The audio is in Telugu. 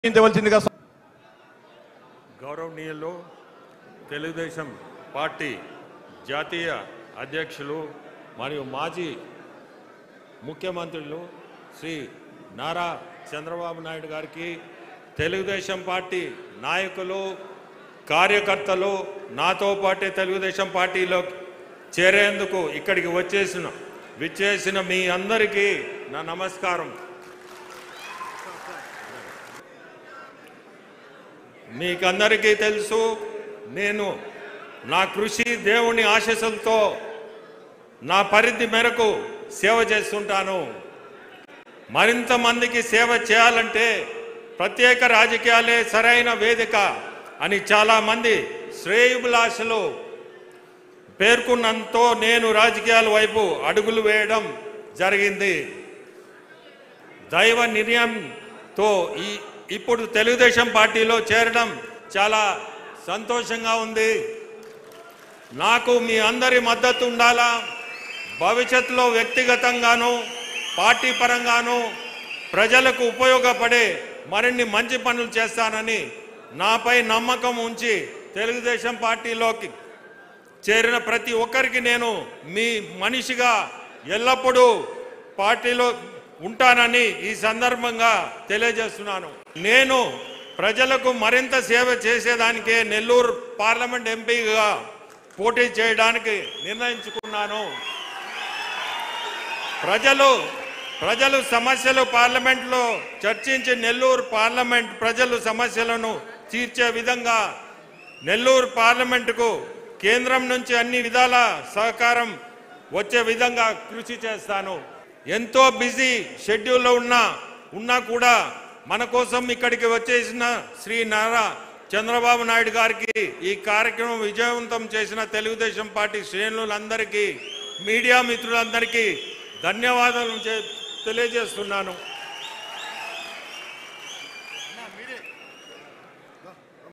తెలియవలసిందిగా గౌరవనీయులు తెలుగుదేశం పార్టీ జాతీయ అధ్యక్షులు మరియు మాజీ ముఖ్యమంత్రులు శ్రీ నారా చంద్రబాబు నాయుడు గారికి తెలుగుదేశం పార్టీ నాయకులు కార్యకర్తలు నాతో పాటే తెలుగుదేశం పార్టీలో చేరేందుకు ఇక్కడికి వచ్చేసిన విచ్చేసిన మీ అందరికీ నా నమస్కారం మీకందరికీ తెలుసు నేను నా కృషి దేవుని ఆశీస్సులతో నా పరిధి మేరకు సేవ చేస్తుంటాను మరింత మందికి సేవ చేయాలంటే ప్రత్యేక రాజకీయాలే సరైన వేదిక అని చాలామంది శ్రేయుభిలాషలు పేర్కొన్నంతో నేను రాజకీయాల వైపు అడుగులు వేయడం జరిగింది దైవ నిర్ణయంతో ఈ ఇప్పుడు తెలుగుదేశం పార్టీలో చేరడం చాలా సంతోషంగా ఉంది నాకు మీ అందరి మద్దతు ఉండాలా భవిష్యత్తులో వ్యక్తిగతంగాను పార్టీ పరంగాను ప్రజలకు ఉపయోగపడే మరిన్ని మంచి పనులు చేస్తానని నాపై నమ్మకం ఉంచి తెలుగుదేశం పార్టీలోకి చేరిన ప్రతి ఒక్కరికి నేను మీ మనిషిగా ఎల్లప్పుడూ పార్టీలో ఉంటానని ఈ సందర్భంగా తెలియజేస్తున్నాను నేను ప్రజలకు మరింత సేవ చేసేదానికే నెల్లూరు పార్లమెంట్ ఎంపీగా పోటీ చేయడానికి నిర్ణయించుకున్నాను ప్రజలు ప్రజలు సమస్యలు పార్లమెంట్లో చర్చించి నెల్లూరు పార్లమెంట్ ప్రజలు సమస్యలను తీర్చే విధంగా నెల్లూరు పార్లమెంటుకు కేంద్రం నుంచి అన్ని విధాల సహకారం వచ్చే విధంగా కృషి చేస్తాను ఎంతో బిజీ షెడ్యూల్లో ఉన్నా ఉన్నా కూడా మన కోసం ఇక్కడికి వచ్చేసిన శ్రీ నారా చంద్రబాబు నాయుడు గారికి ఈ కార్యక్రమం విజయవంతం చేసిన తెలుగుదేశం పార్టీ శ్రేణులందరికీ మీడియా మిత్రులందరికీ ధన్యవాదాలు చే- తెలియజేస్తున్నాను